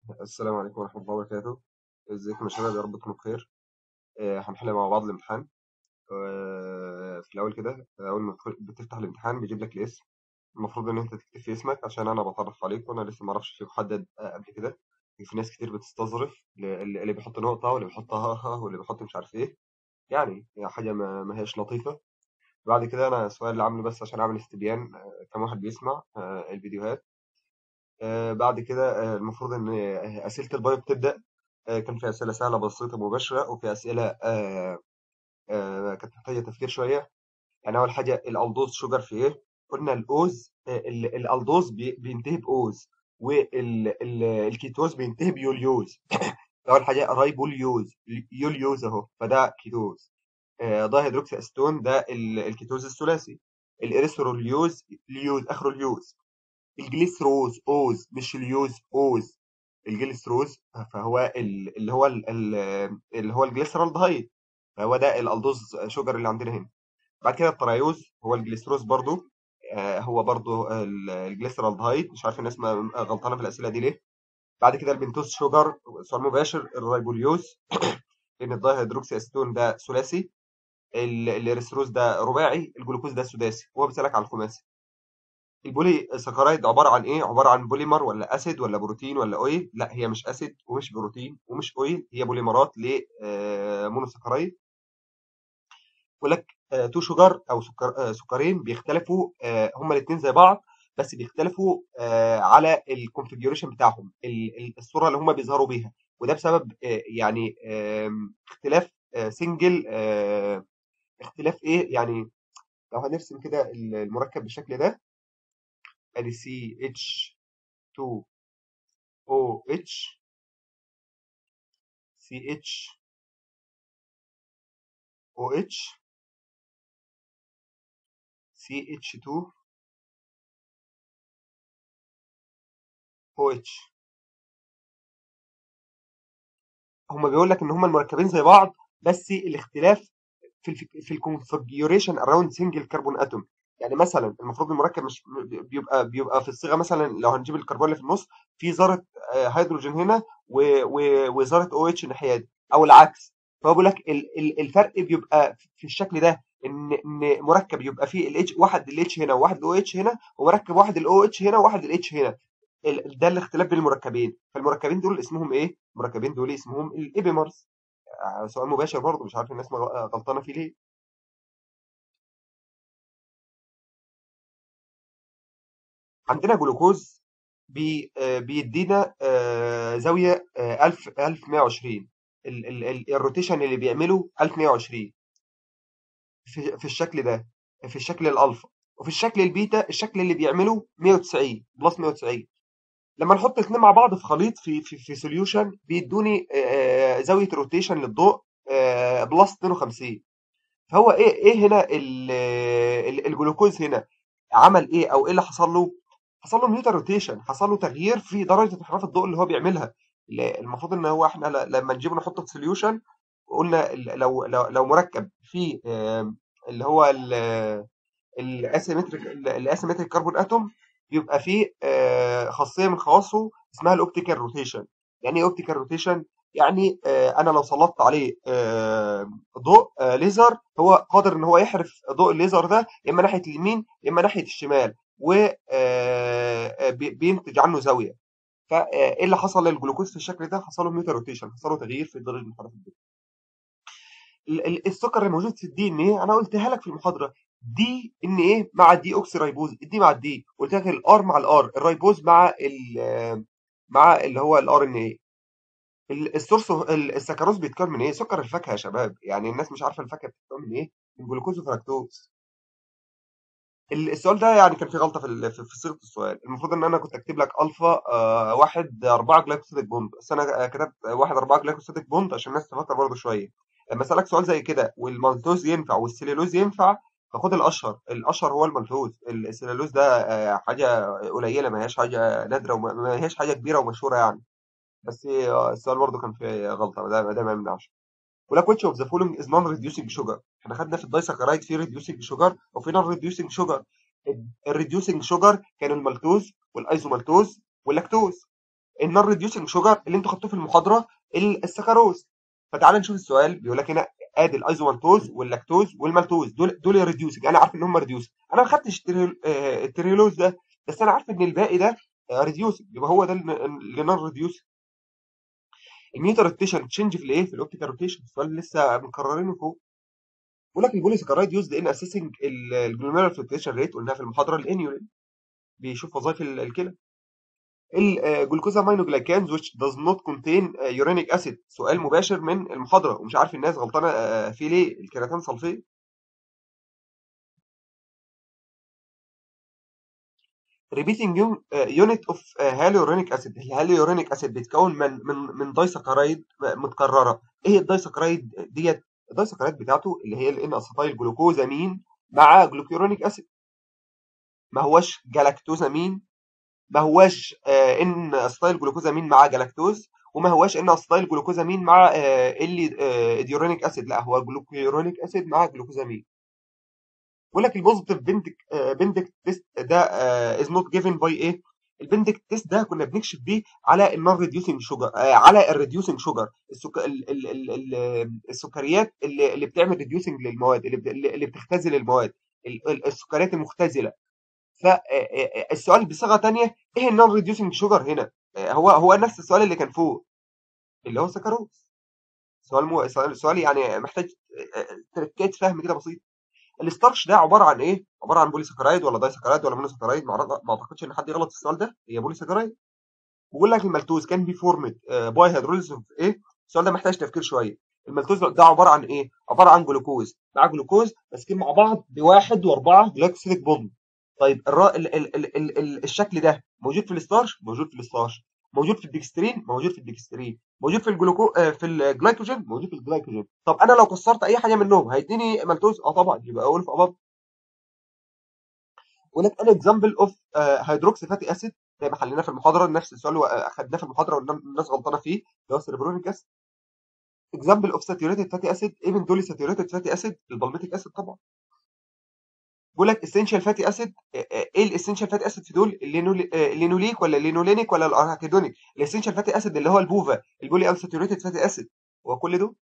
السلام عليكم ورحمة الله وبركاته ازيكم يا شباب يا رب تكونوا بخير آه، هنحل مع بعض الامتحان آه، في الأول كده أول ما تدخل- بتفتح الامتحان بيجيب لك الاسم المفروض إن أنت تكتب فيه اسمك عشان أنا بتعرف عليك وأنا لسه ما أعرفش فيك محدد آه، قبل كده في ناس كتير بتستظرف اللي اللي بيحط نقطة واللي بيحط ها ها واللي بيحط مش عارف إيه يعني هي حاجة ما ما هياش لطيفة بعد كده أنا السؤال اللي عامله بس عشان أعمل استبيان آه، كم واحد بيسمع آه، الفيديوهات آه، بعد كده آه، المفروض إن آه، أسئلة البايو بتبدأ آه، كان في أسئلة سهلة بسيطة مباشرة وفي أسئلة آه، آه، كانت محتاجة تفكير شوية يعني أول حاجة الألدوز شوجر في إيه؟ قلنا الأوز آه، ال- الألدوز بي- بينتهي بأوز والكيتوز بينتهي بيوليوز أول حاجة رايبوليوز يوليوز أهو فده كيتوز آه، ده هيدروكسي أستون ده ال- الكيتوز الثلاثي الإريثروليوز ليوز آخره اليوز الجليسروز أوز مش اليوز أوز الجليسروز فهو ال- اللي هو ال- ال- اللي هو الجليسرالدهايد فهو ده الالدوز شوجر اللي عندنا هنا بعد كده التريوز هو الجليسروز برضو آه، هو برضو ال- الجليسرالدهايد مش عارف الناس ما- غلطانه في الاسئله دي ليه بعد كده البنتوز شوجر سؤال مباشر الريبوليوز لان الدايهيدروكسي اسيتون ده ثلاثي ال- الاريثروز ده رباعي الجلوكوز ده سداسي هو بيسالك على الخماسي البولي سكرايد عباره عن ايه عباره عن بوليمر ولا اسيد ولا بروتين ولا اويل لا هي مش اسيد ومش بروتين ومش اويل هي بوليمرات لمونوسكرايد بيقول لك تو شوجر او سكر آه، سكرين بيختلفوا آه، هما الاثنين زي بعض بس بيختلفوا آه، على الكونفيجريشن بتاعهم ال- ال- الصوره اللي هما بيظهروا بيها وده بسبب آه، يعني آم، اختلاف سنجل اختلاف ايه يعني لو هنرسم كده ال- المركب بالشكل ده ادي سي اتش 2 او اتش سي اتش او اتش سي اتش 2 او اتش هما بيقول لك ان هما المركبين زي بعض بس الاختلاف في الف... في الكونفجريشن اراوند سنجل كربون اتوم يعني مثلا المفروض المركب مش بيبقى بيبقى في الصيغه مثلا لو هنجيب الكربون اللي في النص في ذره آه، هيدروجين هنا و... و... وذره او اتش الناحيه دي او العكس فهو بيقول لك ال... ال- الفرق بيبقى في الشكل ده ان ان مركب يبقى فيه الاتش واحد الاتش هنا وواحد الاو اتش هنا ومركب واحد الاو اتش هنا وواحد الاتش هنا ال- ده الاختلاف بين المركبين فالمركبين دول اسمهم ايه المركبين دول اسمهم الايبيمرز آه، سؤال مباشر برضه مش عارف الناس مغ- غلطانه فيه ليه عندنا جلوكوز بي آه، بيدينا آه، زاويه آه، 1000 1120 ال- ال- ال- الروتيشن اللي بيعمله 1120 في في الشكل ده في الشكل الالفا وفي الشكل البيتا الشكل اللي بيعمله 190 بلس 190 لما نحط الاثنين مع بعض في خليط في في, في سوليوشن بيدوني آه، زاويه روتيشن للضوء آه، بلس 52 فهو ايه ايه هنا ال- ال- الجلوكوز هنا عمل ايه او ايه اللي حصل له حصل له نيوتن روتيشن حصل له تغيير في درجه انحراف الضوء اللي هو بيعملها ل- المفروض ان هو احنا ل- لما نجيبه نحطه في سوليوشن قلنا ال- لو لو لو مركب فيه آم، اللي هو الاسيمتريك الاسيمتريك كربون اتوم بيبقى فيه آه، خاصيه من خواصه اسمها الاوبتيكال روتيشن يعني ايه اوبتيكال روتيشن يعني آه، انا لو سلطت عليه آه، ضوء آه، ليزر هو قادر ان هو يحرف ضوء الليزر ده يا اما ناحيه اليمين يا اما ناحيه الشمال وبينتج عنه زاويه فايه اللي حصل للجلوكوز في الشكل ده حصل له ميوتا روتيشن حصل له تغيير في درجه انحراف الضوء ال- ال- السكر الموجود في الدي ان ايه انا قلتها لك في المحاضره دي ان ايه مع الدي اوكسي رايبوز الدي مع الدي قلت لك الار مع الار الرايبوز مع ال مع اللي هو الار ان ايه السورس ال- السكروز بيتكون من ايه سكر الفاكهه يا شباب يعني الناس مش عارفه الفاكهه بتتكون من ايه من جلوكوز وفركتوز ال- السؤال ده يعني كان فيه غلطه في ال- في في صيغه السؤال المفروض ان انا كنت اكتب لك الفا آه، واحد أربعة جلايكوسيديك بوند بس انا آه، كتبت واحد أربعة جلايكوسيديك بوند عشان الناس تفكر برضه شويه لما اسالك سؤال زي كده والمالتوز ينفع والسليلوز ينفع فخد الاشهر الاشهر هو المالتوز السليلوز ده آه، حاجه قليله ما هياش حاجه نادره وما ما هياش حاجه كبيره ومشهوره يعني بس آه، السؤال برضه كان فيه غلطه ده ده ما يمنعش ولا which of the following is non reducing sugar احنا خدنا في الدايسكرايد في reducing sugar وفي non reducing sugar الريديوسنج شوجر كان المالتوز والايزومالتوز واللاكتوز النون ريديوسنج شوجر اللي انتوا خدتوه في المحاضره ال- السكروز فتعال نشوف السؤال بيقول لك هنا ادي الايزومالتوز واللاكتوز والمالتوز دول دول ريديوسنج انا عارف ان هم ريديوسنج انا ما خدتش التريل- آه، التريلوز ده بس انا عارف ان الباقي ده ريديوسنج يبقى هو ده اللي نون ريديوسنج الميتر روتيشن تشينج في الايه في الاوبتيكال روتيشن السؤال اللي لسه مكررينه فوق بيقول لك البوليسكرايد يوزد ان اسيسنج الجلوميرال فلتريشن ريت قلناها في المحاضره الانيولين بيشوف وظائف ال- الكلى الجلوكوزامينوجلايكانز which does not contain يورينيك acid سؤال مباشر من المحاضره ومش عارف الناس غلطانه آه، فيه ليه الكرياتين صلفيه repeating un- آه، unit of آه، hyaluronic acid الهاليورونيك acid بيتكون من من من دايسكرايد متكرره ايه الدايسكرايد ديت الدايسكرايد بتاعته اللي هي الان اسيتايل جلوكوزامين مع جلوكيورونيك acid ما هوش جلاكتوزامين ما هواش آه، ان اسيتايل جلوكوزامين مع جلاكتوز وما هواش ان اسيتايل جلوكوزامين مع آه، اللي آه، ديورونيك اسيد لا هو جلوكيورونيك اسيد مع جلوكوزامين بيقول لك البوزيتيف بندك آه، بندك تيست ده از نوت جيفن باي ايه البندك تيست ده كنا بنكشف بيه على النون ريديوسنج شوجر على الريديوسنج شوجر السك... ال... ال... ال... ال... السكريات اللي, اللي بتعمل ريديوسنج للمواد اللي, بت... اللي بتختزل المواد ال... ال- السكريات المختزله فالسؤال بصيغه تانية ايه النون ريديوسنج شوجر هنا آه، هو هو نفس السؤال اللي كان فوق اللي هو سكروز سؤال مو... سؤال سؤال يعني محتاج آه، آه، تركات فهم كده بسيط الستارش ده عباره عن ايه عباره عن بوليساكرايد ولا دايساكرايد ولا مونوساكرايد ما أعرف- ما اعتقدش ان حد يغلط في السؤال ده هي بوليساكرايد بيقول لك المالتوز كان بي فورمد باي هيدروليز اوف ايه السؤال ده محتاج تفكير شويه المالتوز ده عباره عن ايه عباره عن جلوكوز مع جلوكوز ماسكين مع بعض بواحد واربعه جلاكسيديك بوند طيب الرا... ال... ال... ال... ال... ال... الشكل ده موجود في الستارش موجود في الستارش موجود في الديكسترين موجود في الديكسترين موجود في الجلوكو آه، في الجلايكوجين موجود في الجلايكوجين طب انا لو كسرت اي حاجه منهم هيديني مالتوز اه طبعا يبقى اول في اباب بيقول لك ان اكزامبل اوف هيدروكسي فاتي اسيد زي ما حليناه في المحاضره نفس السؤال اللي اخدناه في المحاضره والناس غلطانه فيه اللي هو سيربرونيك اسيد اكزامبل اوف ساتيوريتد فاتي اسيد ايفن دول ساتيوريتد فاتي اسيد البالميتيك اسيد طبعا بيقول لك اسينشال فاتي اسيد ايه الاسينشال فاتي اسيد في دول اللينول- آه، اللينوليك ولا اللينولينيك ولا الاركيدونيك الاسينشال فاتي اسيد اللي هو البوفا البولي انساتيوريتد فاتي اسيد هو كل دول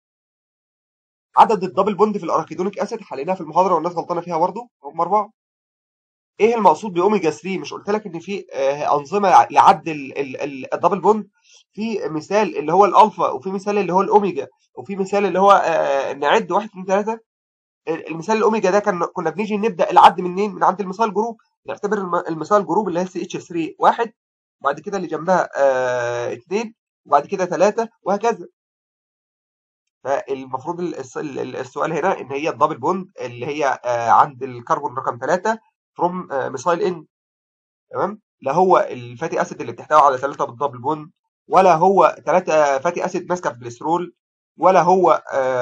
عدد الدبل بوند في الاركيدونيك اسيد حليناها في المحاضره والناس غلطانه فيها برضه هم اربعه ايه المقصود باوميجا 3 مش قلت لك ان في آه، انظمه لعد ال- ال- ال- الدبل بوند في مثال اللي هو الالفا وفي مثال اللي هو الاوميجا وفي مثال اللي هو آه، نعد 1 2 3 المثال الاوميجا ده كان كنا بنيجي نبدا العد منين من عند المثال جروب نعتبر الم- المثال جروب اللي هي سي اتش 3 واحد وبعد كده اللي جنبها آه، اتنين وبعد كده ثلاثه وهكذا فالمفروض الس- ال- السؤال هنا ان هي الدبل بوند اللي هي آه، عند الكربون رقم 3 فروم ميثايل ان تمام لا هو الفاتي اسيد اللي بتحتوي على ثلاثه بالدبل بوند ولا هو ثلاثه فاتي اسيد ماسكه في جليسرول ولا هو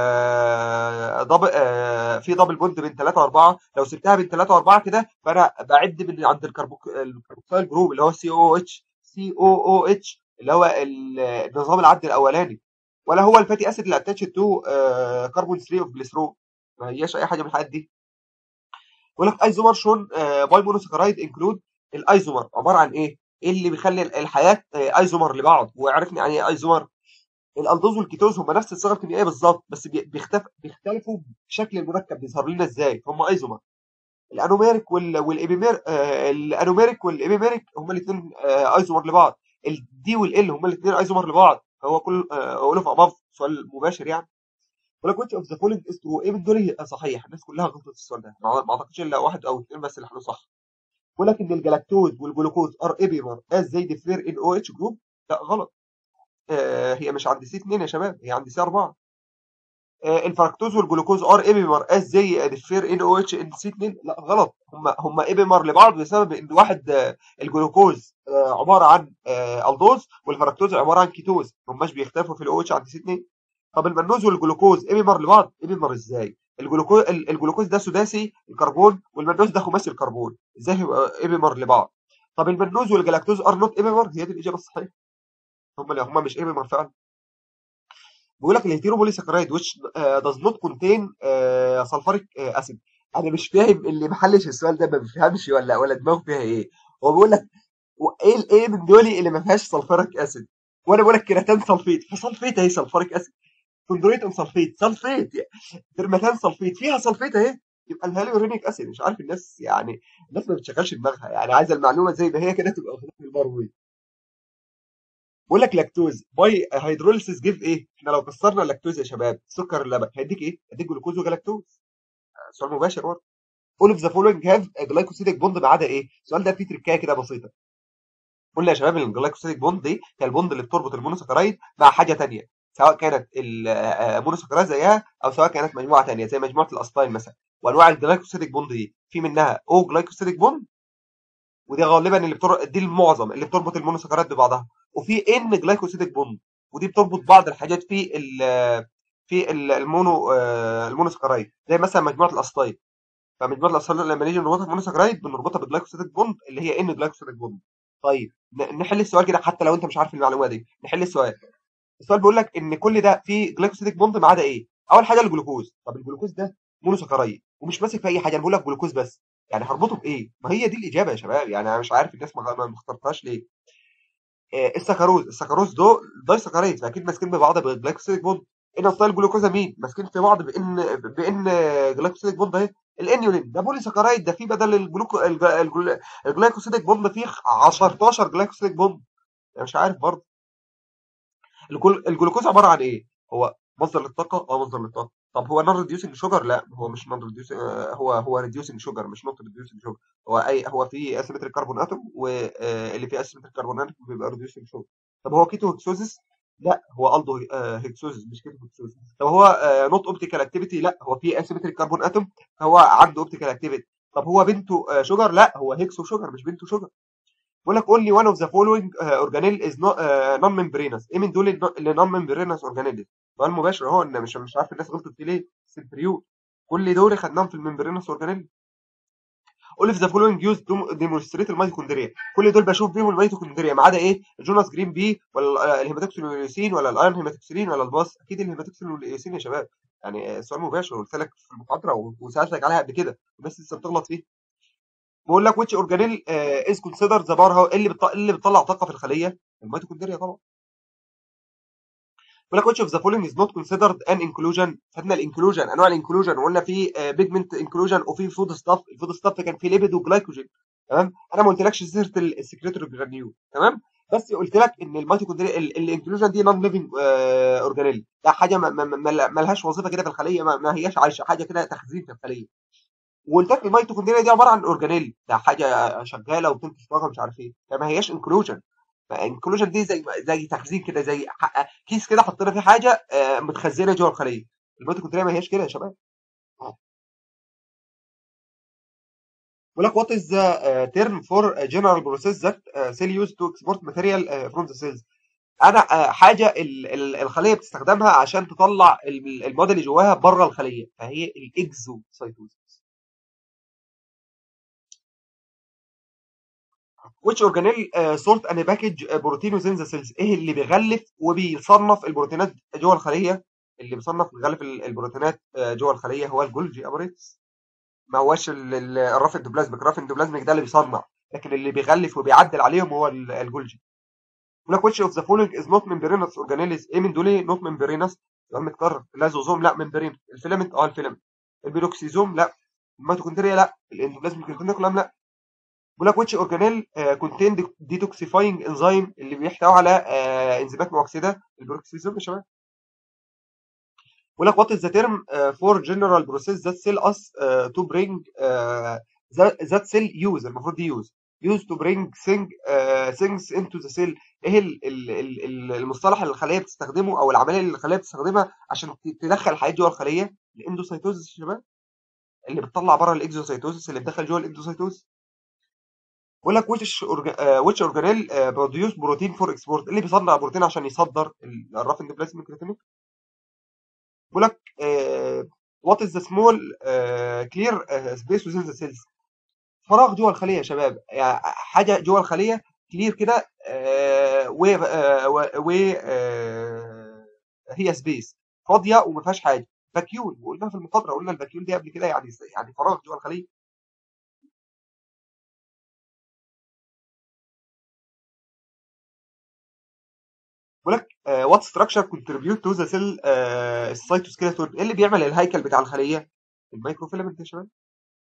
آه دبل آه في دبل بوند بين 3 و4 لو سبتها بين 3 و4 كده فانا بعد من عند الكربوك الكربوكسيل جروب اللي هو سي او اتش سي او او اتش اللي هو ال- النظام العد الاولاني ولا هو الفاتي اسيد اللي اتاتش تو كربون 3 اوف جليسرول ما هياش اي حاجه من الحاجات دي يقول لك ايزومر شون باي مونوساكرايد انكلود الايزومر عباره عن ايه؟ ايه اللي بيخلي الحياه آه، ايزومر لبعض وعرفنا يعني ايه ايزومر الالدوز والكيتوز هم نفس الصيغه الكيميائيه بالظبط بس بي- بيختف بيختلفوا بشكل المركب بيظهر لنا ازاي هم ايزومر الانوميريك وال والابيمير آه الانوميريك والابيميريك هم الاثنين آه ايزومر لبعض الدي والال هم الاثنين ايزومر لبعض فهو كل اقوله في اباف سؤال مباشر يعني ولا كنت اوف ذا فولينج از ترو ايه من دول صحيح الناس كلها غلطت في السؤال ده ما ما اعتقدش الا واحد او اثنين بس اللي حلوا صح بيقول لك ان الجلاكتوز والجلوكوز ار ايبيمر از زي ديفير ان او اتش جروب لا غلط آه هي مش عند سي 2 يا شباب هي عند سي 4 آه الفركتوز والجلوكوز ار ايبيمر از زي ديفير ان او اتش ان سي 2 لا غلط هم هم ايبيمر لبعض بسبب ان واحد آه الجلوكوز آه عباره عن آه الدوز والفركتوز عباره عن كيتوز هماش بيختلفوا في الاو اتش عند سي 2 طب المنوز والجلوكوز ايبيمر لبعض ايبيمر ازاي الجلوكوز الجلوكوز ده سداسي الكربون والمنوز ده خماسي الكربون ازاي يبقى ايبيمر لبعض طب المنوز والجلاكتوز ار نوت ايبيمر هي دي الاجابه الصحيحه هم اللي هم مش ايبيمر فعلا بيقول لك الهيتيروبوليساكرايد which uh, does not contain uh, sulfuric uh, acid انا مش فاهم اللي ما حلش السؤال ده ما بيفهمش ولا ولا دماغه فيها ايه هو بيقول لك وايه الايه من دول اللي ما فيهاش سلفوريك اسيد وانا بقول لك كيراتين سلفيت فسلفيت اهي سلفوريك اسيد كوندرويت سلفيت سلفيت درماتان سلفيت فيها سلفيت اهي يبقى الهاليورونيك اسيد مش عارف الناس يعني الناس ما بتشغلش دماغها يعني عايزه المعلومه زي ما هي كده تبقى واخدها في المروي بقول لك لاكتوز باي هيدروليسيس جيف ايه احنا لو كسرنا اللاكتوز يا شباب سكر اللبن هيديك ايه هيديك جلوكوز وجلاكتوز سؤال مباشر برضه all of the following have glycosidic bond ما عدا ايه السؤال ده فيه تركايه كده بسيطه قلنا يا شباب ان الجلايكوسيديك بوند دي هي البوند اللي بتربط المونوساكرايد مع حاجه ثانيه سواء كانت المونوساكرايد زيها او سواء كانت مجموعه ثانيه زي مجموعه الاسباين مثلا وانواع الجلايكوسيديك بوند دي في منها او جلايكوسيديك بوند ودي غالبا اللي بتر... دي المعظم اللي بتربط المونوساكرايد ببعضها وفي ان جلايكوسيديك بوند ودي بتربط بعض الحاجات في ال في المونو المونوساكرايد زي مثلا مجموعه الاسباين فمجموعه الاسباين لما نيجي نربطها بمونوساكرايد بنربطها بالجلايكوسيديك بوند اللي هي ان جلايكوسيديك بوند طيب نحل السؤال كده حتى لو انت مش عارف المعلومه دي نحل السؤال السؤال بيقول لك ان كل ده فيه جلايكوسيديك بوند ما عدا ايه اول حاجه الجلوكوز طب الجلوكوز ده مونوساكرايد ومش ماسك في اي حاجه انا بقول لك جلوكوز بس يعني هربطه بايه ما هي دي الاجابه يا شباب يعني انا مش عارف الناس ما اخترتهاش ليه آه السكروز السكروز دول داي سكرايد فاكيد ماسكين ببعض بالجلايكوسيديك بوند ان ستايل الجلوكوزا مين ماسكين في بعض بان بان جلايكوسيديك بوند اهي الانيولين ده بولي سكرايد ده فيه بدل الجلوكو الجلايكوسيديك بوند فيه 14 جلايكوسيديك بوند انا مش عارف برضه الجلوكوز عباره عن ايه هو مصدر للطاقه اه مصدر للطاقه طب هو نون ريديوسنج شوجر لا هو مش نون ريديوسنج هو هو ريديوسنج شوجر مش نوت ريديوسنج شوجر هو اي هو في اسيمتريك كربون اتوم واللي فيه اسيمتريك كربون اتوم بيبقى ريديوسنج شوجر طب هو كيتو هكسوزيس لا هو الدو هكسوزيس مش كيتو هكسوزيس طب هو نوت اوبتيكال اكتيفيتي لا هو في اسيمتريك كربون اتوم فهو عنده اوبتيكال اكتيفيتي طب هو بنته شوجر لا هو هيكسو شوجر مش بنته شوجر بقول لك only one of the following uh, organelle is not uh, non membranous ايه من دول اللي non membranous organelle سؤال مباشر اهو ان مش مش عارف الناس غلطت فيه ليه سنتريول كل دول خدناهم في الممبرينوس اورجانيل all of the following used to demonstrate الميتوكوندريا كل دول بشوف بيهم الميتوكوندريا ما عدا ايه الجوناس جرين بي ولا الهيماتوكسين واليوسين ولا الايرون هيماتوكسين ولا الباص اكيد الهيماتوكسين واليوسين يا شباب يعني سؤال مباشر قلت لك في المحاضره وسالتك عليها قبل كده بس لسه بتغلط فيه بقول لك which organelle uh, is considered the power اللي بتطلع اللي بتطلع طاقه في الخليه الميتوكوندريا طبعا بقول لك which of the following is not considered an inclusion خدنا الانكلوجن انواع الانكلوجن وقلنا في بيجمنت انكلوجن وفي فود ستاف الفود ستاف كان فيه ليبيد وجلايكوجين تمام انا ما قلتلكش سيره السكريتوري جرانيول تمام بس قلت لك ان الميتوكوندريا الانكلوجن دي نون ليفنج اورجانيل ده حاجه ما لهاش وظيفه كده في الخليه ما, ما هياش عايشه حاجه كده تخزين في الخليه وقلت لك الميتوكوندريا دي عباره عن اورجانيل ده حاجه شغاله وبتنتج طاقه مش عارف ايه فما هياش انكلوجن الانكلوجن دي زي زي تخزين كده زي كيس كده حطينا فيه حاجه متخزنه جوه الخليه الميتوكوندريا ما هياش كده يا شباب بيقول لك what is the uh, term for a general process that uh, cell use to export material uh, from the cells انا uh, حاجه ال ال الخليه بتستخدمها عشان تطلع المواد اللي جواها بره الخليه فهي الاكزوسايتوزيس which organelle uh, sort and package بروتين within the cells ايه اللي بيغلف وبيصنف البروتينات جوه الخليه اللي بيصنف بيغلف البروتينات جوه الخليه هو الجولجي ابريتس ما هوش الرف اندوبلازميك الرف اندوبلازميك ده اللي بيصنع لكن اللي بيغلف وبيعدل عليهم هو الجولجي يقول لك which of the following is not membranous organelles ايه من دول not membranous سؤال متكرر اللازوزوم لا ممبرين الفيلامنت اه الفيلامنت البيروكسيزوم لا الميتوكوندريا لا الاندوبلازميك ريتيكولم لا بيقول لك which organelle uh, contain detoxifying enzyme اللي بيحتوي على uh, انزيمات مؤكسده البروكسيزوم يا شباب بيقول لك what is the term uh, for general process that cell us uh, to bring uh, that, that cell use المفروض دي use use to bring thing, uh, things into the cell ايه ال ال ال المصطلح اللي الخليه بتستخدمه او العمليه اللي الخليه بتستخدمها عشان تدخل الحاجات جوه الخليه الاندوسيتوزيس يا شباب اللي بتطلع بره الاكزوسيتوزيس اللي بتدخل جوه الاندوسيتوزيس بيقول لك which which organelle produce بروتين فور اكسبورت اللي بيصنع بروتين عشان يصدر الرف اندوبلازميك ريتينيك بيقول لك what is the small clear space within the cells فراغ جوه الخليه يا شباب يعني حاجه جوه الخليه كلير كده و و هي سبيس فاضيه وما فيهاش حاجه فاكيول وقلنا في المحاضره قلنا الفاكيول دي قبل كده يعني يعني فراغ جوه الخليه بيقول لك وات ستراكشر كونتريبيوت تو ذا سيل السيتوسكيلتون ايه اللي بيعمل الهيكل بتاع الخليه المايكروفيلامنت يا شباب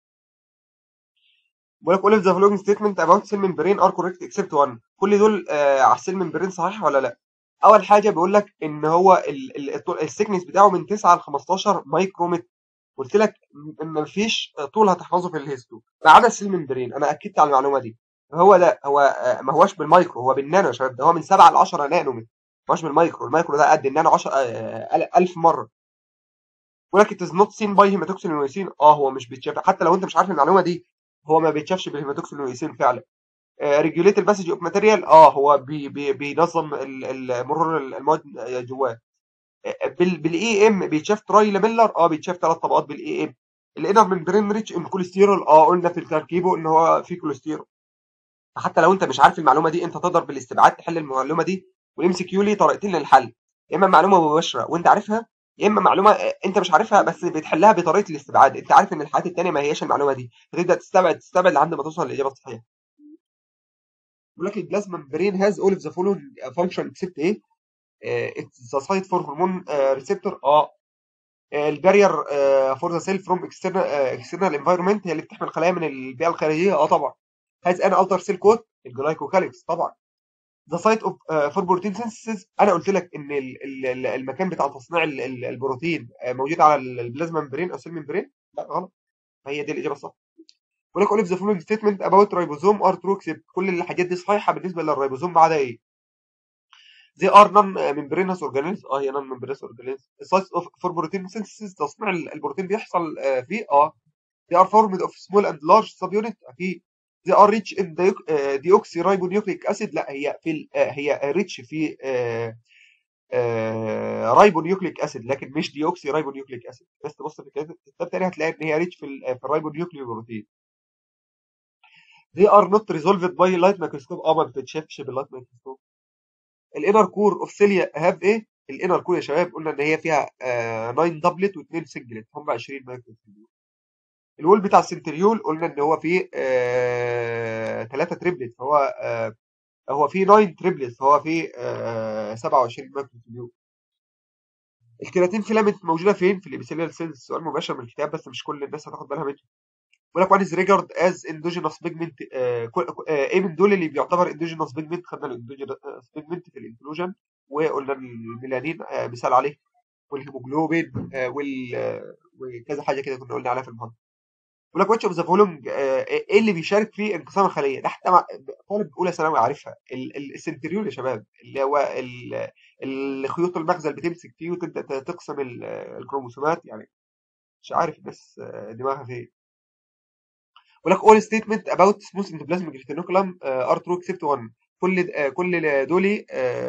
بيقول لك all of the following statement about cell membrane are correct except one كل دول آه على السيل ممبرين صحيح ولا لا اول حاجه بيقول لك ان هو السكنس بتاعه من 9 ل 15 مايكرومتر قلت لك ان مفيش طول هتحفظه في الهيستو ما عدا السيل ممبرين انا اكدت على المعلومه دي هو لا هو آه ما هوش بالمايكرو هو بالنانو يا شباب ده هو من 7 ل 10 نانو متر ما هوش بالمايكرو المايكرو ده قد النانو 10 آه 1000 مره بيقول لك it is not seen by hematoxin اه هو مش بيتشاف حتى لو انت مش عارف المعلومه دي هو ما بيتشافش بالهيماتوكسين واليوسين فعلا ريجوليت الباسج اوف ماتيريال اه هو بي بي بينظم مرور المواد جواه بالاي ام بيتشاف تراي لاميلر اه بيتشاف ثلاث طبقات بالاي ام الانر ممبرين ريتش ان كوليسترول اه قلنا في تركيبه ان هو في كوليسترول حتى لو انت مش عارف المعلومه دي انت تقدر بالاستبعاد تحل المعلومه دي والام سي كيو ليه طريقتين للحل يا اما معلومه مباشره وانت عارفها يا اما معلومه انت مش عارفها بس بتحلها بطريقه الاستبعاد انت عارف ان الحالات الثانيه ما هياش المعلومه دي فتبدا تستبعد تستبعد لحد ما توصل للاجابه الصحيحه بيقول لك البلازما برين هاز اول اوف ذا فولوينج فانكشن اكسبت ايه اتس ذا سايت فور هرمون ريسبتور اه البارير فور ذا سيل فروم اكسترنال اكسترنال انفايرمنت هي اللي بتحمي الخلايا من البيئه الخارجيه اه طبعا هاز ان التر سيل كود الجلايكوكاليكس طبعا ذا سايت اوف فور بروتين سينثيسيس انا قلت لك ان ال ال المكان بتاع تصنيع ال ال البروتين موجود على البلازما ممبرين او سيل ممبرين لا غلط فهي دي الاجابه الصح بقول لك اول ذا فولوينج ستيتمنت اباوت رايبوزوم ار ترو اكسبت كل الحاجات دي صحيحه بالنسبه للرايبوزوم ما عدا ايه they are non membranous organelles اه هي non membranous organelles sites of for protein synthesis تصنيع البروتين بيحصل فيه اه they are formed of small and large subunit اكيد they are rich in deoxyribonucleic acid لا هي في هي rich في رايبونيوكليك اسيد لكن مش ديوكسي رايبونيوكليك اسيد بس تبص في الكتاب التاني هتلاقي ان هي ريتش في في الرايبونيوكليك بروتين they are not resolved by light microscope اه ما بتتشافش باللايت مايكروسكوب الانر كور اوف سيليا هاف ايه الانر كور يا شباب قلنا ان هي فيها 9 دبلت و2 سنجلت هم 20 مايكرو الوول بتاع السنتريول قلنا ان هو فيه 3 تريبلت فهو آه هو فيه 9 تريبلت فهو فيه آه 27 مايكرو الكيراتين فيلامنت موجوده فين في الابيثيليال سيلز سؤال مباشر من الكتاب بس مش كل الناس هتاخد بالها منه بيقول لك وان از ريجارد از اندوجينوس بيجمنت ايه من دول اللي بيعتبر اندوجينوس بيجمنت خدنا الاندوجينوس بيجمنت في الانكلوجن وقلنا الميلانين آه مثال عليه والهيموجلوبين آه وال آه وكذا حاجه كده كنا قلنا عليها في المحاضره بيقول لك واتش اوف ذا فولوم ايه اللي بيشارك في انقسام الخليه ده حتى طالب اولى ثانوي عارفها السنتريول يا شباب اللي هو الخيوط المغزى اللي بتمسك فيه وتبدا تقسم الكروموسومات يعني مش عارف الناس دماغها فين بيقول لك all statement about smooth endoplasmic reticulum are true except one كل كل دول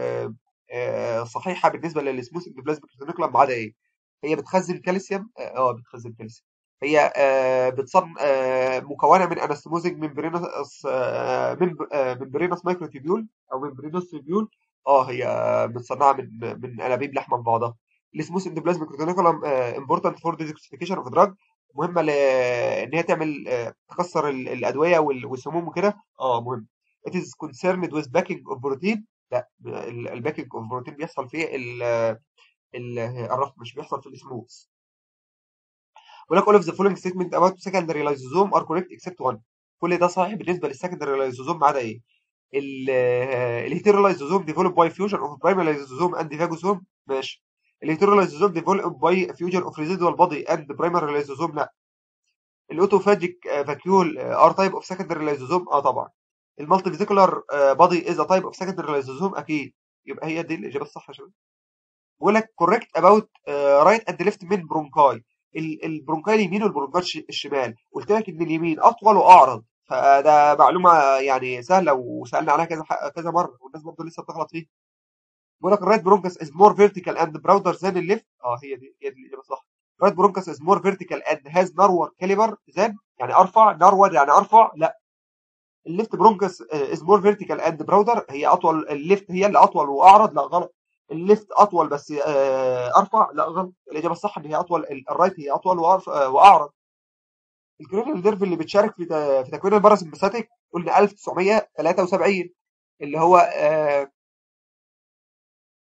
صحيحه بالنسبه للسموث اندوبلازميك ريتينوكلم ما عدا ايه؟ هي بتخزن كالسيوم اه بتخزن كالسيوم هي بتصن مكونه من انستموزنج ممبرينس ممبرينس مايكروتيبيول او ممبرينس تيبيول اه هي متصنعه من من انابيب لحمه من بعضها السموث اندوبلازميك ريتينوكلم امبورتنت فور ديزوكسيفيكيشن اوف دراج مهمه ان هي تعمل تكسر الادويه والسموم وكده اه مهم it is concerned with backing of protein لا الباكينج اوف بروتين بيحصل في الرفض مش بيحصل في السموث بيقول لك all of the following statement about secondary lysosome are correct except one كل ده صحيح بالنسبه للسكندري لايزوزوم ما عدا ايه الهيتيرولايزوزوم ديفلوب باي فيوجن اوف برايمري لايزوزوم اند فاجوسوم ماشي الهيتيرولايزوزوم ديفلوب باي فيوجن اوف ريزيدوال بودي اند برايمري لايزوزوم لا الاوتوفاجيك فاكيول ار تايب اوف سكندري لايزوزوم اه طبعا المالتي فيزيكولار بودي از ا تايب اوف سكندري لايزوزوم اكيد يبقى هي دي الاجابه الصح يا شباب بيقول لك كوريكت اباوت رايت اند ليفت من برونكاي البرونكاي اليمين والبرونكاي الشمال قلت لك ان اليمين اطول واعرض فده معلومه يعني سهله وسالنا عليها كذا كذا مره والناس برضه لسه بتغلط فيها بيقول لك الرايت برونكس از مور فيرتيكال اند براودر ذان الليفت اه هي دي هي دي الاجابه الصح رايت برونكس از مور فيرتيكال اند هاز نارور كاليبر ذان يعني ارفع نارور يعني ارفع لا الليفت برونكس از مور فيرتيكال اند براودر هي اطول الليفت هي اللي اطول واعرض لا غلط الليفت اطول بس ارفع لا غلط الاجابه الصح ان هي اطول الرايت هي اطول واعرض الكرينال نيرف اللي بتشارك في في تكوين الباراسمباثيك قلنا 1973 اللي هو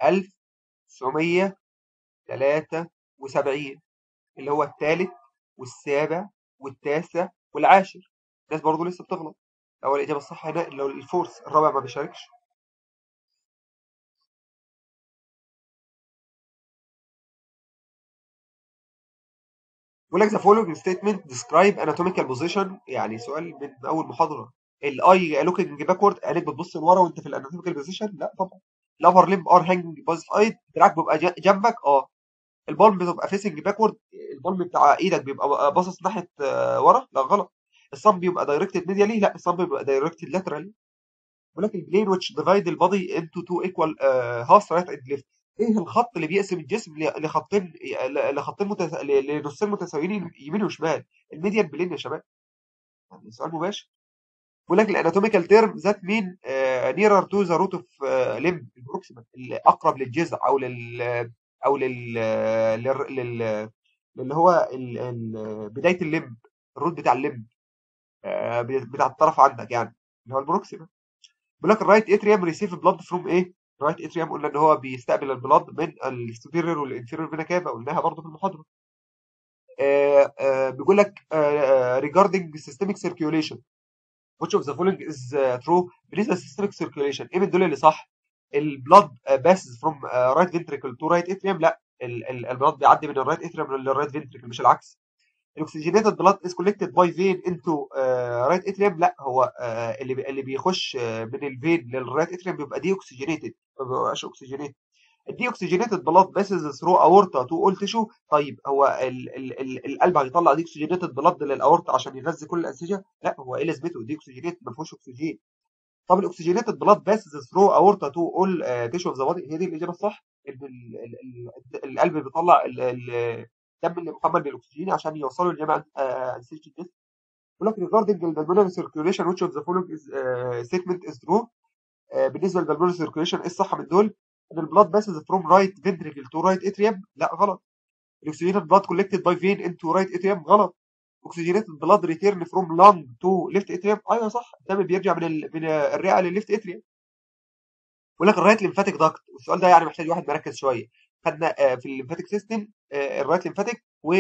1973 اللي هو الثالث والسابع والتاسع والعاشر الناس برضه لسه بتغلط اول الاجابه الصح هنا اللي هو الفورس الرابع ما بيشاركش بيقول لك ذا فولوينج ستيتمنت ديسكرايب اناتوميكال بوزيشن يعني سؤال من اول محاضره الاي لوكينج باكورد عينيك بتبص لورا وانت في الاناتوميكال بوزيشن لا طبعا الابر ليمب ار هانجنج باز ايد دراعك بيبقى جنبك اه البالم بتبقى فيسنج باكورد البالم بتاع ايدك بيبقى باصص ناحيه ورا لا غلط الصم بيبقى دايركتد ميديالي لا الصم بيبقى دايركتد لاترالي بيقول لك البلين which divide البادي into two equal هاف رايت اند ليفت ايه الخط اللي بيقسم الجسم لخطين لخطين متس... لنصين متساويين يمين وشمال الميديان بلين يا شباب يعني سؤال مباشر بيقول لك الاناتوميكال تيرم ذات مين نيرر تو ذا روت اوف ليمب البروكسيمال اللي اقرب للجذع او لل او لل لل اللي هو ال... ال... بدايه الليمب الروت بتاع الليمب بتاع الطرف عندك يعني اللي هو البروكسيمال بيقول لك الرايت اتريوم ريسيف بلاد فروم ايه الرايت اتريوم قلنا ان هو بيستقبل البلاد من السوبيريور والانفيريور فينا كافا قلناها برضه في المحاضره آآ آآ بيقول لك regarding systemic circulation which of the following is true بالنسبه للسيستميك circulation ايه من دول اللي صح البلاد passes from right ventricle to right atrium لا البلاد بيعدي من الرايت اتريوم للرايت فنتريكل مش العكس الاكسجينيتد بلاد از كولكتد باي فين انتو رايت اتريوم لا هو uh, اللي بي اللي بيخش من الفين للرايت اتريوم بيبقى دي اوكسجينيتد ما بيبقاش اوكسجينيتد الدي اوكسجينيتد بلاد باسز ثرو اورتا تو اول تيشو طيب هو ال ال ال القلب هيطلع دي اوكسجينيتد بلاد للاورتا عشان يغذي كل الانسجه لا هو ايه لازمته دي اوكسجينيتد ما فيهوش اكسجين طب الاكسجينيتد بلاد باسز ثرو اورتا تو اول تيشو اوف ذا بادي هي دي الاجابه الصح ان القلب بيطلع الدم اللي محمل بالاكسجين عشان يوصلوا لجميع انسجه الجسم بيقول لك regarding البلمونري circulation which of the following is uh, statement is true uh, بالنسبه للبلمونري circulation ايه الصح من دول؟ ان البلاد passes from right ventricle to right atrium لا غلط الاكسجينيتد blood collected by vein into right atrium غلط oxygenated blood return from lung to left atrium ايوه صح الدم بيرجع من ال... من الرئه للليفت اتريوم بيقول لك الرايت ليمفاتيك داكت والسؤال ده يعني محتاج واحد مركز شويه خدنا في الليمفاتيك سيستم الرايت ليمفاتيك و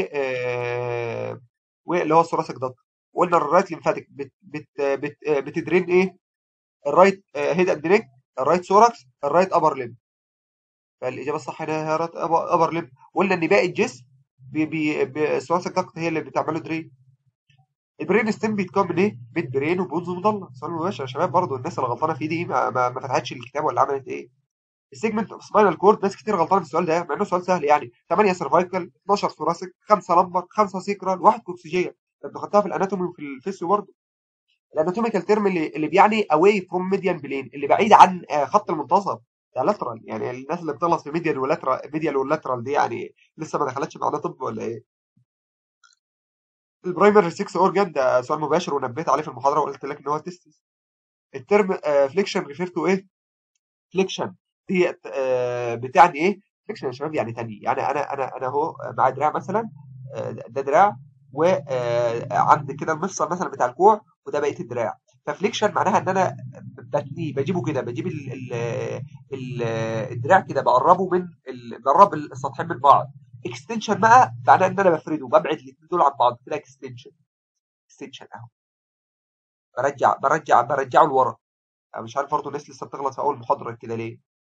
واللي هو الثوراسيك داكت قلنا الرايت ليمفاتيك بت بت بت بتدرين ايه الرايت هيد اند نيك الرايت ثوركس الرايت ابر ليم فالاجابه الصح هنا هي رايت ابر ليم قلنا ان باقي الجسم الثوراسيك داكت هي اللي بتعمله درين البرين ستيم بيتكون من ايه؟ من برين وبونز مضلع سؤال مباشر يا شباب برضه الناس اللي غلطانه فيه دي ما, ما, ما فتحتش الكتاب ولا عملت ايه؟ السيجمنت اوف سباينال كورد ناس كتير غلطانه في السؤال ده مع انه سؤال سهل يعني 8 سيرفايكال 12 ثوراسيك 5 لمبر 5 سيكرال 1 كوكسيجيه انت خدتها في الاناتومي وفي الفيسيو برضه الاناتوميكال تيرم اللي, اللي بيعني اواي فروم ميديان بلين اللي بعيد عن خط المنتصف ده لاترال يعني الناس اللي بتغلط في ميديال ولاترال ميديال واللاترال دي يعني لسه ما دخلتش معانا طب ولا ايه؟ البرايمري 6 اورجان ده سؤال مباشر ونبهت عليه في المحاضره وقلت لك ان هو تستس الترم فليكشن ريفير تو ايه؟ فليكشن ديت آه بتعني ايه؟ فليكشن يا شباب يعني تاني يعني انا انا انا اهو مع دراع مثلا آه ده دراع وعند كده المفصل مثلا بتاع الكوع وده بقيه الدراع ففليكشن معناها ان انا بتنيه بجيبه كده بجيب ال ال ال الدراع كده بقربه من بقرب السطحين من بعض اكستنشن بقى معناه ان انا بفرده ببعد الاثنين دول عن بعض كده اكستنشن اكستنشن اهو برجع برجع برجعه لورا انا مش عارف برضه الناس لسه بتغلط في اول محاضره كده ليه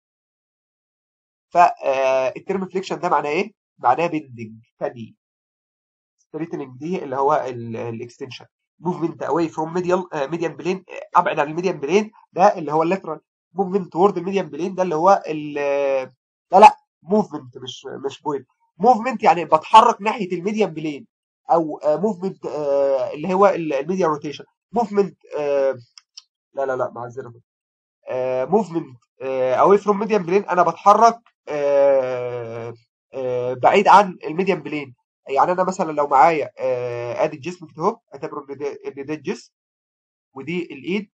فالترم فليكشن ده معناه ايه؟ معناه بندنج تاني ستريتنج دي اللي هو الاكستنشن موفمنت اواي فروم ميديال ميديان بلين ابعد عن الميديان بلين ده اللي هو اللاترال موفمنت تورد الميديان بلين ده اللي هو لا لا موفمنت مش مش بوينت موفمنت يعني بتحرك ناحيه الميديان بلين او موفمنت اللي هو الميديا روتيشن موفمنت لا لا لا معذره موفمنت اواي فروم ميديان بلين انا بتحرك بعيد عن الميديان بلين يعني انا مثلا لو معايا ادي الجسم كده اهو اعتبره ان ده الجسم ودي الايد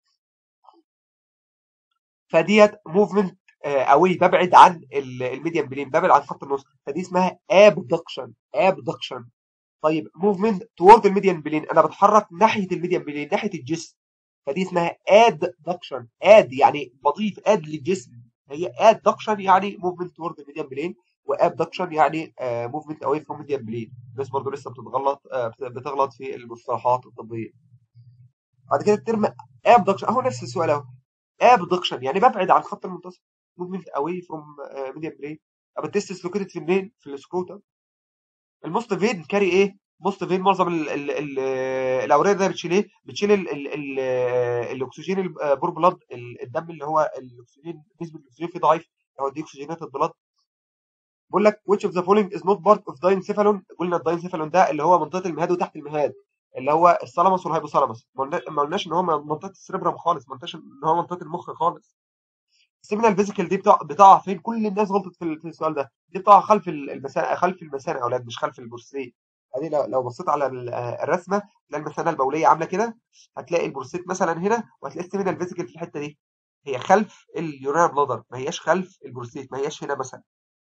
فديت موفمنت اوي ببعد عن الميديان بلين ببعد عن خط النص فدي اسمها ابدكشن ابدكشن طيب موفمنت تورد الميديان بلين انا بتحرك ناحيه الميديان بلين ناحيه الجسم فدي اسمها ادكشن اد يعني بضيف اد للجسم هي ادكشن يعني موفمنت تورد ميديان بلين وابدكشن يعني موفمنت اواي فروم ميديان بلين الناس برضه لسه بتتغلط آه، بتغلط في المصطلحات الطبيه بعد كده الترم ابدكشن اهو نفس السؤال اهو ابدكشن يعني ببعد عن خط المنتصف موفمنت اواي فروم ميديان بلين طب التستس لوكيتد في منين في السكروتم الموست فين كاري ايه موست فين معظم ال ال ال الاوراق ده بتشيل ايه بتشيل ال ال ال الاكسجين البور بلاد الدم اللي هو الاكسجين نسبه الاكسجين فيه ضعيف هو دي اكسجينات البلاد بقول لك which of the following is not part of diencephalon قلنا الداينسيفالون ده اللي هو منطقه المهاد وتحت المهاد اللي هو الثالاموس والهايبوثالاموس ما قلناش ان هو منطقه السريبرم خالص ما قلناش ان هو منطقه المخ خالص السيجنال فيزيكال دي بتقع, بتقع فين كل الناس غلطت في السؤال ده دي بتقع خلف المثانه خلف المثانه يا اولاد مش خلف البورسيه ادي لو, لو بصيت على الرسمه تلاقي المثانه البوليه عامله كده هتلاقي البورسيت مثلا هنا وهتلاقي السيجنال فيزيكال في الحته دي هي خلف اليورينال بلادر ما هياش خلف البورسيت ما هياش هنا مثلا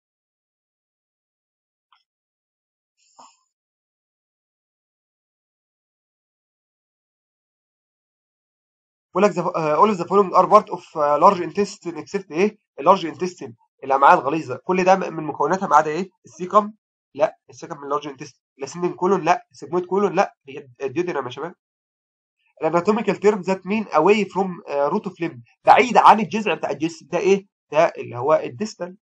بيقول لك اول اوف ذا فولوينج ار بارت اوف لارج انتستين اكسبت ايه اللارج انتستين الامعاء الغليظه كل ده من مكوناتها ما عدا ايه السيكم لا السيكم من اللارج انتستين الاسندين كولون لا السيجمويد كولون لا هي الديودينام يا شباب الاناتوميكال تيرم ذات مين اواي فروم روت اوف ليم بعيد عن الجذع بتاع الجسم ده ايه ده اللي هو الديستال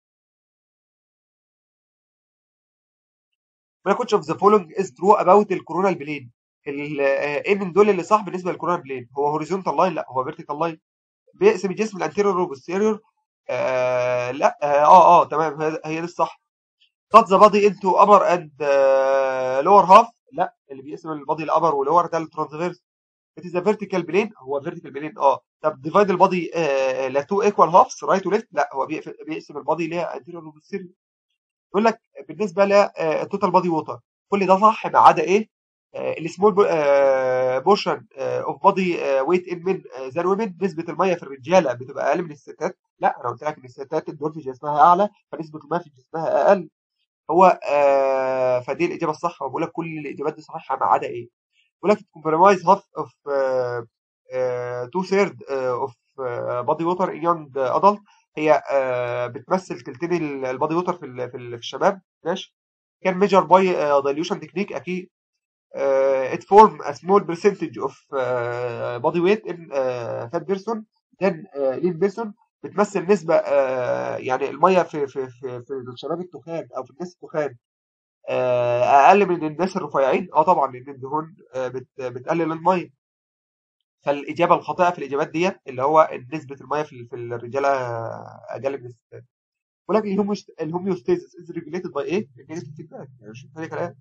ما كنتش اوف ذا فولوينج از ترو اباوت الكورونال بلين ايه من دول اللي صح بالنسبه للكورونال بلين هو هوريزونتال لاين لا هو فيرتيكال لاين بيقسم الجسم الانتيريور والبوستيريور آه لا اه اه, آه تمام هي دي الصح cut the body into upper and uh, lower half لا اللي بيقسم البادي الابر واللور ده الترانسفيرس it is a vertical plane هو vertical plane اه طب divide البادي ل two equal halves right و left لا هو بيقسم البادي ليها anterior وposterior يقول لك بالنسبه للتوتال بادي ووتر كل ده صح ما عدا ايه السمول بورشن اوف بادي ويت ان من ذان ويمن نسبه الميه في الرجاله بتبقى اقل من الستات لا انا قلت لك ان الستات الدور في جسمها اعلى فنسبه الميه في جسمها اقل هو آه فدي الاجابه الصح وبقول لك كل الاجابات دي صحيحه ما عدا ايه بقول لك كومبرمايز هاف اوف تو ثيرد اوف بادي ووتر ان يونج ادلت هي آه بتمثل تلتين البادي ووتر في في الشباب ماشي كان ميجر باي دايليوشن تكنيك اكيد uh, it form a small percentage of uh, body weight in uh, fat person then uh, lean person بتمثل نسبة uh, يعني المية في في في في الشباب التخان أو في الناس التخان uh, أقل من الناس الرفيعين أه طبعا لأن الدهون uh, بت بتقلل المية فالإجابة الخاطئة في الإجابات ديت اللي هو نسبة المية في في الرجالة أقل من الستات ولكن الهوميوستاسيس از ريجوليتد باي إيه؟ النيجاتيف فيدباك يعني مش محتاج كلام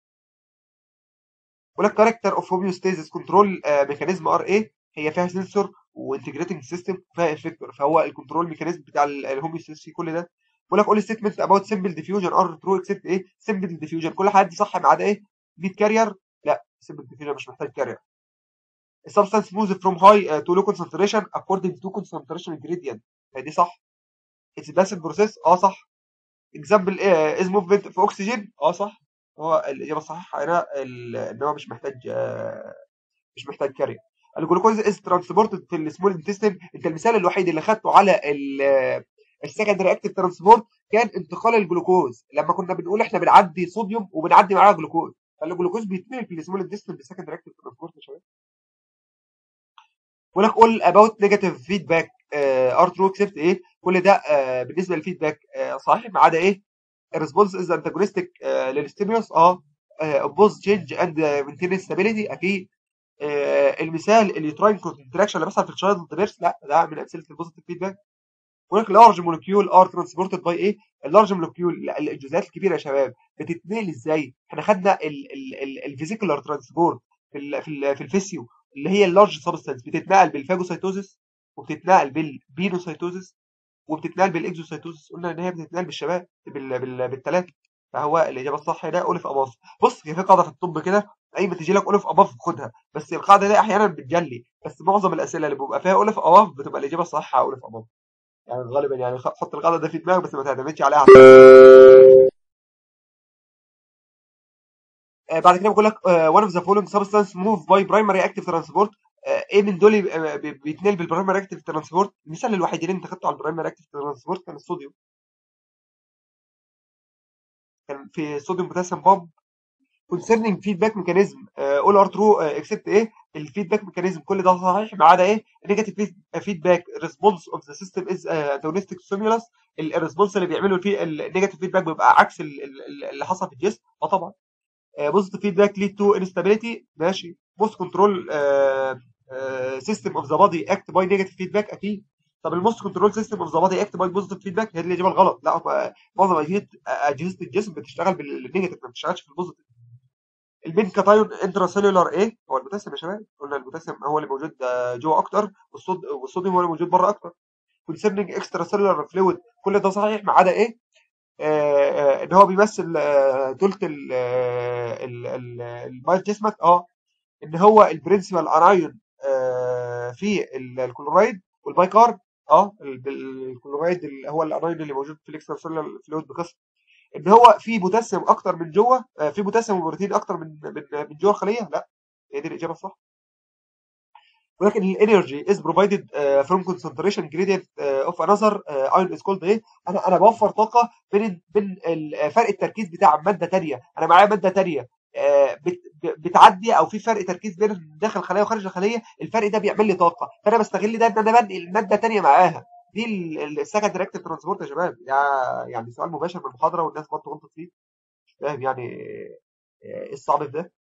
بقول لك كاركتر اوف هوميوستاسيس كنترول ميكانيزم ار ايه هي فيها سنسور وانتجريتنج سيستم وفيها افكتور فهو الكنترول ميكانيزم بتاع الهوميوستاسيس في كل ده بقول لك اول ستيتمنت اباوت سمبل ديفيوجن ار ترو اكسبت ايه سمبل ديفيوجن كل حاجه دي صح ما عدا ايه 100 كارير لا سمبل ديفيوجن مش محتاج كارير السبستانس موز فروم هاي تو لو كونسنتريشن اكوردنج تو كونسنتريشن جريدينت دي صح اتس باسيف بروسيس اه صح اكزامبل از موفمنت في اكسجين اه صح هو الاجابه الصحيحه هنا ان هو مش محتاج مش محتاج كارير الجلوكوز از ترانسبورتد في السمول انتستين انت المثال الوحيد اللي خدته على السكندري اكتيف ترانسبورت كان انتقال الجلوكوز لما كنا بنقول احنا بنعدي صوديوم وبنعدي معاه جلوكوز فالجلوكوز بيتنقل في السمول انتستين بالسكندري اكتيف ترانسبورت يا شباب بقول لك قول اباوت نيجاتيف فيدباك ار ترو اكسبت ايه كل ده uh, بالنسبه للفيدباك uh, صحيح ما عدا ايه الريسبونس از انتاجونستيك للستيمولس اه اوبوز تشينج اند مينتين ستابيليتي اكيد آه المثال اليوتراين كونتراكشن اللي بيحصل في التشايلد بيرث لا ده من امثله البوزيتيف فيدباك هناك لارج مولكيول ار ترانسبورتد باي ايه اللارج مولكيول الجزيئات الكبيره يا شباب بتتنقل ازاي احنا خدنا الفيزيكولار ترانسبورت في ال في ال في الفيسيو اللي هي اللارج سبستانس بتتنقل بالفاجوسايتوزس وبتتنقل بالبينوسايتوزس وبتتنقل بالاكزوسايتوزس قلنا ان هي بتتنقل بالشباب بال... بال... بالثلاثه فهو الاجابه الصح هنا اولف اباف بص هي في قاعده في الطب كده اي ما تيجي لك اولف اباف خدها بس القاعده دي احيانا بتجلي بس معظم الاسئله اللي بيبقى فيها اولف اباف بتبقى الاجابه الصح اولف اباف يعني غالبا يعني حط القاعده دي في دماغك بس ما تعتمدش عليها آه بعد كده بقول لك uh, one of the following substance move by primary active transport ايه من دول بيتنقل بالبرايمري اكتيف ترانسبورت المثال الوحيد اللي انت خدته على البرايمري اكتيف ترانسبورت كان الصوديوم كان في صوديوم بوتاسيوم بامب concerning feedback mechanism uh, all are true uh, except ايه الفيدباك ميكانيزم كل ده صحيح ما عدا ايه negative feedback response of the system is uh, antagonistic stimulus الريسبونس اللي بيعمله فيه النيجاتيف فيدباك بيبقى عكس اللي حصل في الجسم اه طبعا بوزيتيف فيدباك ليد تو انستابيليتي ماشي بوست كنترول سيستم اوف ذا بادي اكت باي نيجاتيف فيدباك اكيد طب الموست كنترول سيستم اوف ذا بادي اكت باي بوزيتيف فيدباك هي دي الاجابه الغلط لا معظم اجهزه اجهزه الجسم بتشتغل بالنيجاتيف ما بتشتغلش في البوزيتيف البين كاتايون انترا سيلولار ايه هو البوتاسيوم يا شباب قلنا البوتاسيوم هو اللي موجود جوه اكتر والصود والصوديوم هو اللي موجود بره اكتر كونسيرنينج اكسترا سيلولار فلويد كل ده صحيح ما عدا ايه آه آه ان هو بيمثل ثلث المايه جسمك اه ان هو البرنسبال انايون آه في الكلورايد والبايكارب اه الكلورايد اللي هو الانايون اللي موجود في الاكسترا سيلولار فلويد بقسم ان هو في بوتاسيوم اكتر من جوه في بوتاسيوم وبروتين اكتر من من, من جوه الخليه لا هي دي الاجابه الصح ولكن الانرجي از بروفايدد فروم كونسنتريشن جريدينت اوف انذر ايون از كولد ايه انا انا بوفر طاقه بين بين فرق التركيز بتاع ماده ثانيه انا معايا ماده ثانيه بتعدي او في فرق تركيز بين داخل الخليه وخارج الخليه الفرق ده بيعمل لي طاقه فانا بستغل ده ان انا بنقل ماده ثانيه معاها دي السكند اكتف ترانسبورت يا شباب يعني سؤال مباشر من المحاضره والناس برضه غلطت فيه مش فاهم يعني ايه الصعب في ده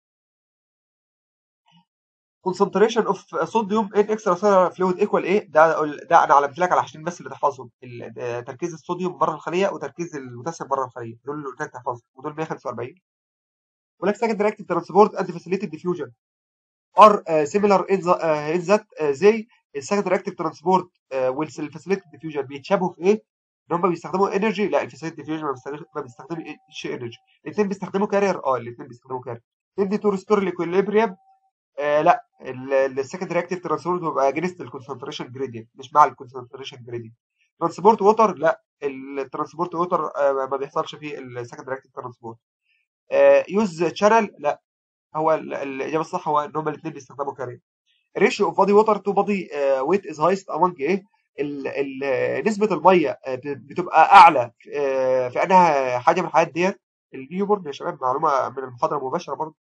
concentration of sodium in extracellular fluid equal ايه ده ده انا علمت لك على عشان بس اللي تحفظهم تركيز الصوديوم بره الخليه وتركيز البوتاسيوم بره الخليه دول اللي قلت لك تحفظهم ودول 145 ولك secondary active transport and facilitated diffusion are uh, similar in, the, uh, in that uh, they السكندري اكتيف ترانسبورت والفاسيليتي ديفيوجن بيتشابهوا في ايه؟ ان هم بيستخدموا انرجي لا الفاسيليتي ديفيوجن ما بيستخدمش انرجي الاثنين بيستخدموا كارير اه الاثنين بيستخدموا كارير تدي تو ريستور الاكوليبريم آه لا السكندري اكتيف ترانسبورت بيبقى اجينست الكونسنتريشن جريدينت مش مع الكونسنتريشن جريدينت ترانسبورت ووتر لا الترانسبورت ووتر آه ما بيحصلش في السكندري اكتيف ترانسبورت يوز شانل لا هو الاجابه الصح هو ان هم الاثنين بيستخدموا كارير ريشيو اوف بادي ووتر تو بادي ويت از هايست امونج ايه ال ال نسبه الميه بتبقى اعلى في انها حاجه من الحاجات ديت النيوبورن يا شباب معلومه من المحاضره المباشره برضه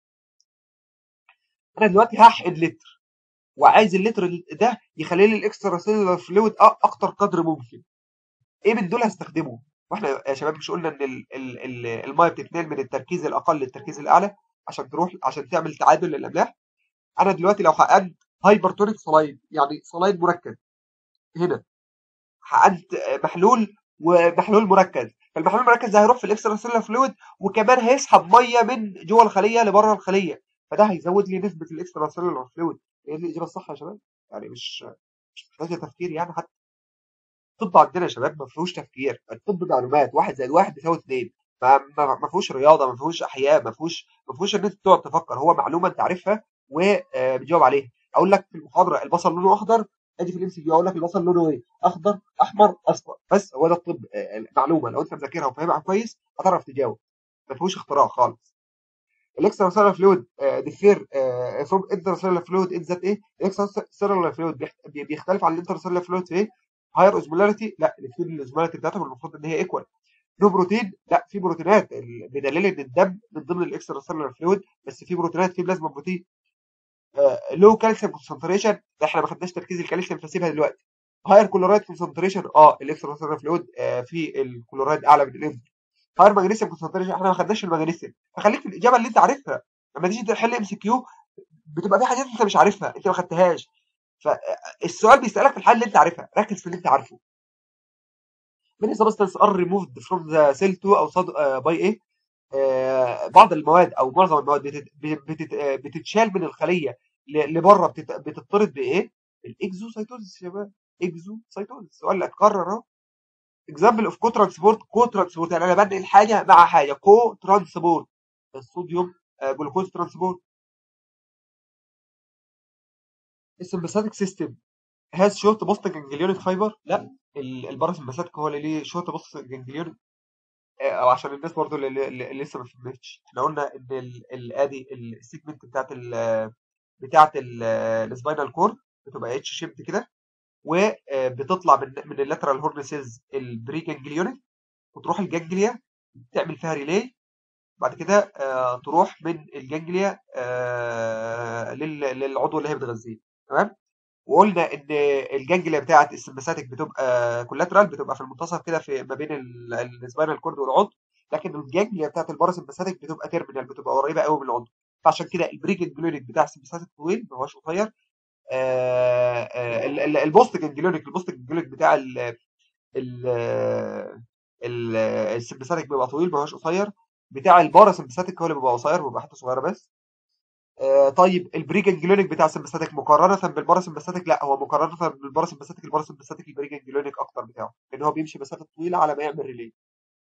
انا دلوقتي هحقن لتر وعايز اللتر ده يخلي لي الاكسترا سيلولار فلويد اكتر قدر ممكن ايه من دول هستخدمه واحنا يا شباب مش قلنا ان ال ال ال الميه بتتنقل من التركيز الاقل للتركيز الاعلى عشان تروح عشان تعمل تعادل للاملاح انا دلوقتي لو حقنت هايبرتونيك صلايد يعني صلايد مركز هنا حقنت محلول ومحلول مركز فالمحلول المركز ده هيروح في الاكسترا سيلولار فلويد وكمان هيسحب ميه من جوه الخليه لبره الخليه فده هيزود لي نسبه الاكسترا سيلولار فلويد هي دي الاجابه الصح يا شباب يعني مش مش محتاجه تفكير يعني حتى الطب عندنا يا شباب ما فيهوش تفكير الطب معلومات واحد زائد واحد بيساوي اثنين ما ما فيهوش رياضه ما فيهوش احياء ما فيهوش ما فيهوش ان انت تقعد تفكر هو معلومه انت عارفها وبتجاوب عليها اقول لك في المحاضره البصل لونه اخضر ادي في الام سي كيو اقول لك البصل لونه ايه اخضر احمر اصفر بس هو ده الطب معلومه لو انت مذاكرها وفاهمها كويس هتعرف تجاوب ما فيهوش اختراع خالص الاكسترا سيلولار فلويد ديفير فروم انتر سيلولار فلويد ان ذات ايه الاكسترا سيلولار فلويد بيختلف عن الانتر سيلولار فلويد في ايه هاير اوزمولاريتي لا الاثنين الاوزمولاريتي بتاعتهم المفروض ان هي ايكوال نو بروتين لا في بروتينات بدليل ان الدم من ضمن الاكسترا سيلولار فلويد بس في بروتينات في بلازما بروتين لو كالسيوم كونسنتريشن احنا ما خدناش تركيز الكالسيوم فسيبها دلوقتي هاير كلورايد كونسنتريشن اه الاكسترا سيلولار فلويد آه في الكلورايد اعلى من الانزيم هاير ماجنيسيوم كونسنتريشن احنا ما خدناش الماجنيسيوم فخليك في الاجابه اللي انت عارفها لما تيجي تحل ام سي كيو بتبقى في حاجات انت مش عارفها انت ما خدتهاش فالسؤال بيسالك في الحل اللي انت عارفها ركز في اللي انت عارفه many substances are removed from the cell 2 او صد... uh, by ايه آه بعض المواد او معظم المواد بتت... بتت... بتتشال من الخليه لبره بتت... بتطرد بايه الاكزوسايتوزيس يا شباب اكزوسايتوزيس السؤال اللي اتكرر اهو اكزامبل اوف كو ترانسبورت كو ترانسبورت يعني انا بنقل حاجه مع حاجه كو ترانسبورت الصوديوم آه جلوكوز ترانسبورت السمباثيك سيستم هاز شورت بوست جانجليونيك فايبر لا الباراسمباثيك هو اللي ليه شورت بوست جانجليونيك او عشان الناس برضو اللي, اللي لسه ما فهمتش احنا قلنا ان ادي السيجمنت بتاعت بتاعه السباينال كورد بتبقى اتش شيبد كده وبتطلع من من اللاترال هورن سيلز البري جانجليونيك وتروح الجانجليا تعمل فيها ريلي بعد كده آه، تروح من الجانجليا آه، لل- للعضو اللي هي بتغذيه تمام وقلنا ان الجانجليا بتاعه السمباثيك بتبقى كولاترال بتبقى في المنتصف كده في ما بين السباينال كورد والعضو لكن الجانجليا بتاعه الباراسمباثيك بتبقى تيرمينال بتبقى قريبه قوي من العضو فعشان كده البري جانجليونيك بتاع السمباثيك طويل ما هوش قصير آه، آه، ال- ال- البوست جانجليونيك البوست جانجليونيك بتاع ال ال ال- السمباثيك بيبقى طويل ما هوش قصير بتاع الباراسمباثيك هو اللي بيبقى قصير بيبقى حته صغيره بس آه، طيب البري جانجليونيك بتاع السمباثيك مقارنه بالباراسمباثيك لا هو مقارنه بالباراسمباثيك الباراسمباثيك البري جانجليونيك اكتر بتاعه لان هو بيمشي مسافه طويله على ما يعمل ريلي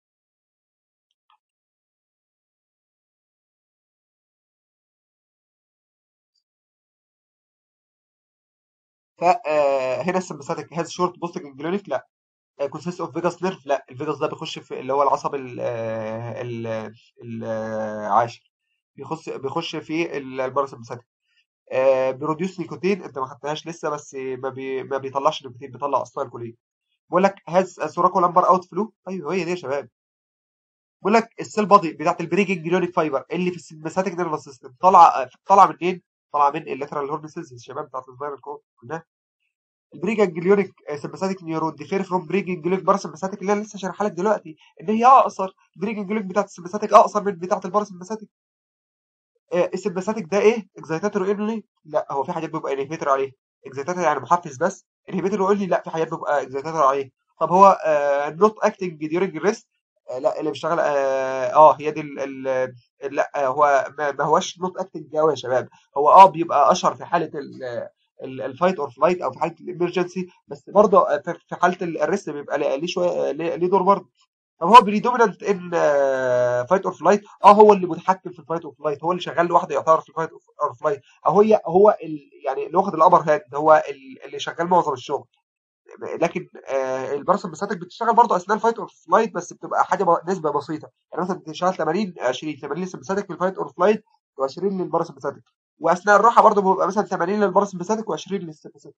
فهنا السمباثيك هاز شورت بوست جانجليونيك لا كونسيست اوف فيجاس نيرف لا الفيجاس ده بيخش في اللي هو العصب ال- آه، ال- آه، العاشر بيخش بيخش في الباراسمباثيك بروديوس نيكوتين انت ما خدتهاش لسه بس ما, بي ما بيطلعش نيكوتين بيطلع اصلا الكولين بقول لك هاز سوراكو لامبر اوت فلو ايوه هي دي يا شباب بقول لك السيل بادي بتاعت البريجنج جلونيك فايبر اللي في السمباثيك نيرفس سيستم طالعه طالعه منين؟ طالعه من اللاترال هورن سيلز يا شباب بتاعت السبايرال كورد قلناها البريجنج جلونيك سمباثيك نيورون ديفير فروم بريجنج جلونيك باراسمباثيك اللي انا لسه شارحها لك دلوقتي ان هي اقصر البريجنج جلونيك بتاعت السمباثيك اقصر من بتاعت الباراسمباثيك آه، السمباثيك ده ايه اكزايتاتور اونلي لا هو في حاجات بيبقى انهبيتور عليه اكزايتاتور يعني محفز بس انهبيتور اونلي لا في حاجات بيبقى اكزايتاتور عليه طب هو نوت اكتنج ديورنج الريست لا اللي بيشتغل اه آه، هي دي ال ال لا آه، هو ما ما هوش نوت اكتنج قوي يا شباب هو اه بيبقى اشهر في حاله الفايت اور فلايت او في حاله الامرجنسي بس برضه آه، في في حاله ال- الريست بيبقى ليه ليه شويه ليه ليه دور برضه طب هو بريدومينانت ان فايت اور فلايت اه هو اللي متحكم في الفايت اور فلايت هو اللي شغال لوحده يعتبر في الفايت اور فلايت او هي هو ال يعني اللي واخد الابر هاند هو ال- اللي شغال معظم الشغل لكن آه الباراسمباثيك بتشتغل برضه اثناء الفايت اور فلايت بس بتبقى حاجه ب- نسبه بسيطه يعني مثلا بتشتغل 80 20 80 للسمباثيك في الفايت اور فلايت و20 للباراسمباثيك واثناء الراحه برضه بيبقى مثلا 80 للباراسمباثيك و20 للسمباثيك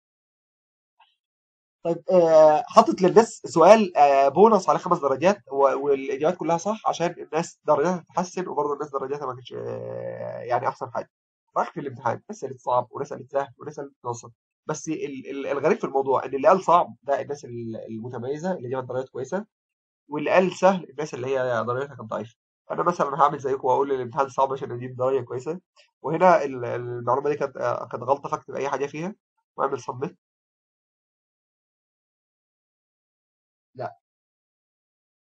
طيب آه، حاطط للناس سؤال آه، بونص على خمس درجات و- والاجابات كلها صح عشان الناس درجاتها تتحسن وبرضه الناس درجاتها ما كانتش آه، يعني احسن حاجه صح في الامتحان ناس قالت صعب وناس قالت سهل وناس قالت متوسط بس ال- ال- الغريب في الموضوع ان اللي قال صعب ده الناس ال- المتميزه اللي جابت درجات كويسه واللي قال سهل الناس اللي هي درجاتها كانت ضعيفه فانا مثلا هعمل زيكم واقول الامتحان صعب عشان اجيب درجه كويسه وهنا ال- المعلومه دي كانت آه، كانت غلطه فاكتب اي حاجه فيها واعمل سبميت